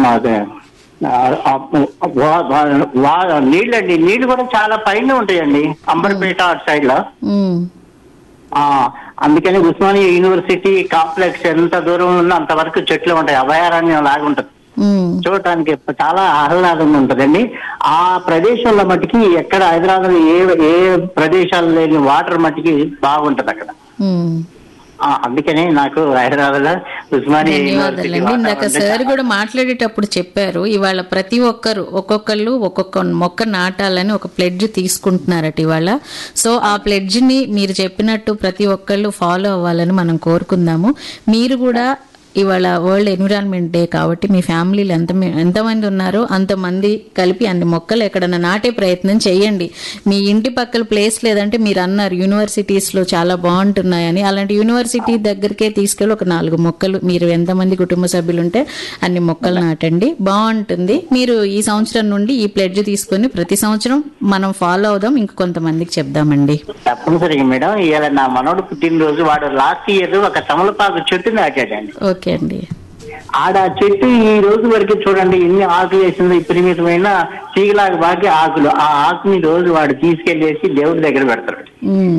అదే ఆ, ఆ, వా- వా- వా- నీళ్ళండి నీళ్లు కూడా చాలా పైన ఉంటాయండి అంబర్పేట అటు సైడ్ లో ఉమ్, ఆ, అందుకని ఉస్మానియా యూనివర్సిటీ కాంప్లెక్స్ ఎంత దూరం ఉన్నా అంతవరకు చెట్లు ఉంటాయి అభయారణ్యం లాగా ఉంటుంది ఉమ్, చూడటానికి చాలా ఆహ్లాదంగా ఉంటదండి ఆ ప్రదేశంలో మట్టికి ఎక్కడ హైదరాబాద్ ఏ ఏ ప్రదేశాలు లేని వాటర్ మట్టికి బాగుంటది అక్కడ ఉమ్. ఆ, అందుకనే నాకు హైదరాబాద్ లో ఉస్మానియా యూనివర్సిటీ ధన్యవాదాలండి ఇందాక వాతావరణం సార్ కూడా మాట్లాడేటప్పుడు చెప్పారు ఇవాళ ప్రతి ఒక్కరు ఒక్కొక్కళ్ళు ఒక్కొక్క మొక్క నాటాలని ఒక ప్లెడ్జ్ తీసుకుంటున్నారట ఇవాళ సో ఆ ప్లెడ్జ్ ని మీరు చెప్పినట్టు ప్రతి ఒక్కళ్ళు ఫాలో అవ్వాలని మనం కోరుకుందాము మీరు కూడా ఇవాళ వరల్డ్ ఎన్విరాన్మెంట్ డే కాబట్టి మీ ఫ్యామిలీలో ఎంత ఎంతమంది ఉన్నారో అంతమంది కలిపి అన్ని మొక్కలు ఎక్కడన్నా నాటే ప్రయత్నం చేయండి మీ ఇంటి పక్కల ప్లేస్ లేదంటే మీరు అన్నారు యూనివర్సిటీస్ లో చాలా బాగుంటున్నాయని అలాంటి యూనివర్సిటీ దగ్గరికే తీసుకెళ్ళి ఒక నాలుగు మొక్కలు మీరు ఎంతమంది కుటుంబ సభ్యులు ఉంటే అన్ని మొక్కలు నాటండి బాగుంటుంది మీరు ఈ సంవత్సరం నుండి ఈ ప్లెడ్జ్ తీసుకొని ప్రతి సంవత్సరం మనం ఫాలో అవుదాం ఇంక కొంతమందికి చెప్దామండి తప్పనిసరిగా మేడం ఇవాళ నా మనోడు పుట్టినరోజు వాడు లాస్ట్ ఇయర్ ఒక తమలపాకు చెట్టు నాటాడండి ఓకే అండి ఆడ ఆ చెట్టు ఈ రోజు వరకు చూడండి ఎన్ని ఆకులు వేసిందో విపరీతమైన తీగలాగా బాగా ఆకులు ఆ ఆకుని రోజు వాడు తీసుకెళ్లేసి దేవుడి దగ్గర పెడతాడు ఉమ్,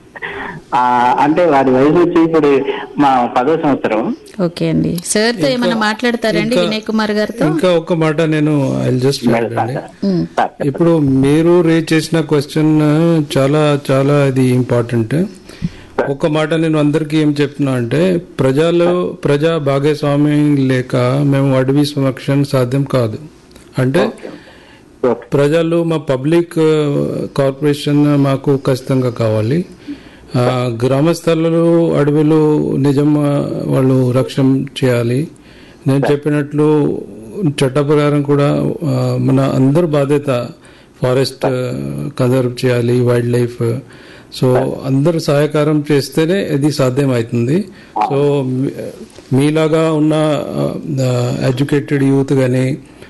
ఆ అంటే వాడి వయసు వచ్చి ఇప్పుడు మా పదో సంవత్సరం ఓకే అండి సార్ తో ఏమైనా మాట్లాడతారండి ఇంకా- వినయ్ కుమార్ గారితో ఇంకా ఒక మాట నేను ఐ జస్ట్ అండి ఉమ్, సార్, ఇప్పుడు మీరు రేజ్ చేసిన క్వశ్చన్ చాలా చాలా ఇది ఇంపార్టెంట్ ఒక మాట నేను అందరికీ ఏం చెప్తున్నా అంటే ప్రజలు ప్రజా భాగస్వామ్యం లేక మేము అడవి సంరక్షణ సాధ్యం కాదు అంటే ఓకే. ప్రజలు మా పబ్లిక్ కార్పొరేషన్ మాకు ఖచ్చితంగా కావాలి ఆ, గ్రామస్థలు అడవులు నిజం ఆ, వాళ్ళు రక్షణ చేయాలి నేను చెప్పినట్లు చట్ట ప్రకారం కూడా ఆ, మన అందరు బాధ్యత ఫారెస్ట్ కన్జర్వ్ చేయాలి వైల్డ్ లైఫ్ సో అందరు సహకారం చేస్తేనే ఇది సాధ్యం అవుతుంది సో మీ- మీలాగా ఉన్న ఎడ్యుకేటెడ్ యూత్ కానీ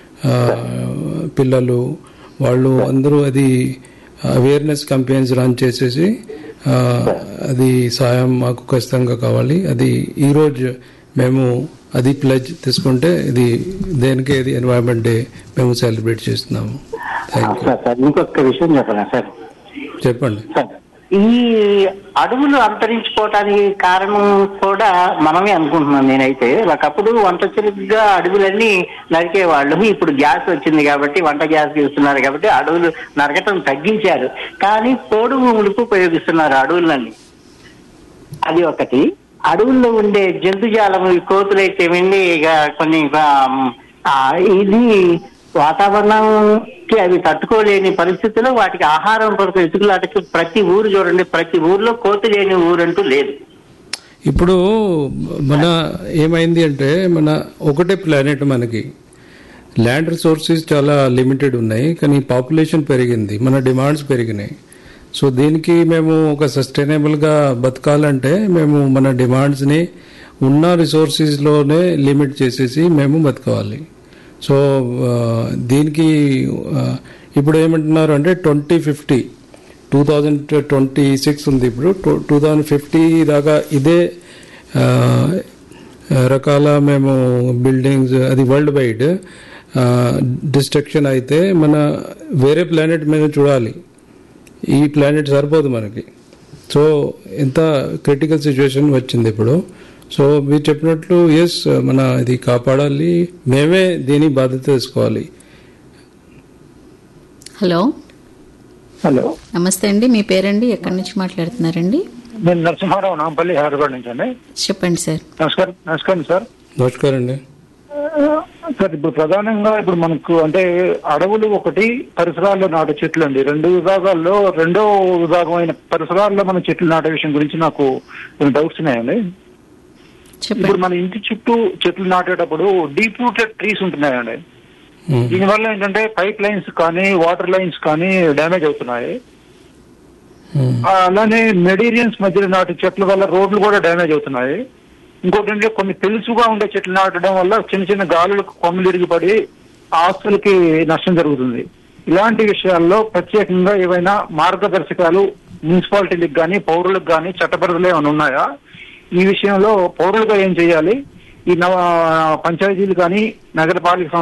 పిల్లలు వాళ్ళు అందరూ అది అవేర్నెస్ క్యాంపెయిన్స్ రన్ చేసేసి ఆ, అది సాయం మాకు ఖచ్చితంగా కావాలి అది ఈ రోజు మేము అది ప్లెజ్ తీసుకుంటే ఇది దేనికి ఇది ఎన్వైరన్మెంట్ డే మేము సెలబ్రేట్ చేస్తున్నాము థ్యాంక్ యూ సార్ సార్ ఇంకొక విషయం చెప్పనా సార్ చెప్పండి సార్ ఈ అడవులు అంతరించిపోవటానికి కారణం కూడా మనమే అనుకుంటున్నాం నేనైతే ఒకప్పుడు వంట చురుగ్గా అడవులన్నీ నరికేవాళ్ళు ఇప్పుడు గ్యాస్ వచ్చింది కాబట్టి వంట గ్యాస్ ఇస్తున్నారు కాబట్టి అడవులు నరకటం తగ్గించారు కానీ పొడుగు ఉడుపు ఉపయోగిస్తున్నారు అడవులన్నీ అది ఒకటి అడవుల్లో ఉండే జంతుజాలం ఈ కోతులైతేమండి ఇక కొన్ని ఆ, ఇది వాతావరణంకి అవి తట్టుకోలేని పరిస్థితుల్లో వాటికి ఆహారం కొరకు ఇసుకులాటకి ప్రతి ఊరు చూడండి ప్రతి ఊర్లో కోతి లేని ఊరంటూ లేదు ఇప్పుడు మన ఏమైంది అంటే మన ఒకటే ప్లానెట్ మనకి ల్యాండ్ రిసోర్సెస్ చాలా లిమిటెడ్ ఉన్నాయి కానీ పాపులేషన్ పెరిగింది మన డిమాండ్స్ పెరిగినాయి సో దీనికి మేము ఒక సస్టైనబుల్గా బతకాలంటే మేము మన డిమాండ్స్ని ఉన్న రిసోర్సెస్లోనే లిమిట్ చేసేసి మేము బతకాలి సో ఆ, దీనికి ఆ, ఇప్పుడు ఏమంటున్నారు అంటే twenty fifty two thousand twenty six ఉంది ఇప్పుడు టూ థౌజండ్ ఫిఫ్టీ దాకా ఇదే ఆ, రకాల మేము బిల్డింగ్స్ అది వరల్డ్ వైడ్ డిస్ట్రక్షన్ అయితే మన వేరే ప్లానెట్ మీద చూడాలి ఈ ప్లానెట్ సరిపోదు మనకి సో ఎంత క్రిటికల్ సిచ్యువేషన్ వచ్చింది ఇప్పుడు సో మీరు చెప్పినట్లు ఎస్ మన ఇది కాపాడాలి మేమే దీని బాధ్యత తీసుకోవాలి హలో హలో నమస్తే అండి మీ పేరండి ఎక్కడి నుంచి మాట్లాడుతున్నారండి నేను నరసింహారావు నాంపల్లి హైదరాబాద్ నుంచి అండి చెప్పండి సార్ నమస్కారం నమస్కారం సార్ నమస్కారం అండి సార్ ఇప్పుడు ప్రధానంగా ఇప్పుడు మనకు అంటే అడవులు ఒకటి పరిసరాల్లో నాటే చెట్లు అండి రెండు విభాగాల్లో రెండో విభాగమైన పరిసరాల్లో మన చెట్లు నాటే విషయం గురించి నాకు కొన్ని డౌట్స్ ఉన్నాయండి ఇప్పుడు చెప్పండి మన ఇంటి చుట్టూ చెట్లు నాటేటప్పుడు డీప్ రూటెడ్ ట్రీస్ ఉంటున్నాయండి ఉమ్. దీనివల్ల ఏంటంటే పైప్ లైన్స్ కానీ వాటర్ లైన్స్ కానీ డ్యామేజ్ అవుతున్నాయి ఉమ్. ఆ, అలానే మెటీరియల్స్ మధ్యలో నాటి చెట్ల వల్ల రోడ్లు కూడా డ్యామేజ్ అవుతున్నాయి ఇంకోటి ఏంటంటే కొన్ని తెలుసుగా ఉండే చెట్లు నాటడం వల్ల చిన్న చిన్న గాలులకు కొమ్మలు ఇరిగిపడి ఆస్తులకి నష్టం జరుగుతుంది ఇలాంటి విషయాల్లో ప్రత్యేకంగా ఏవైనా మార్గదర్శకాలు మున్సిపాలిటీలకు కానీ పౌరులకు కానీ చట్టపరిధులు ఏమైనా ఉన్నాయా ఈ విషయంలో పౌరులుగా ఏం చేయాలి ఈ నవ పంచాయతీలు కానీ నగరపాలిక సంస్థ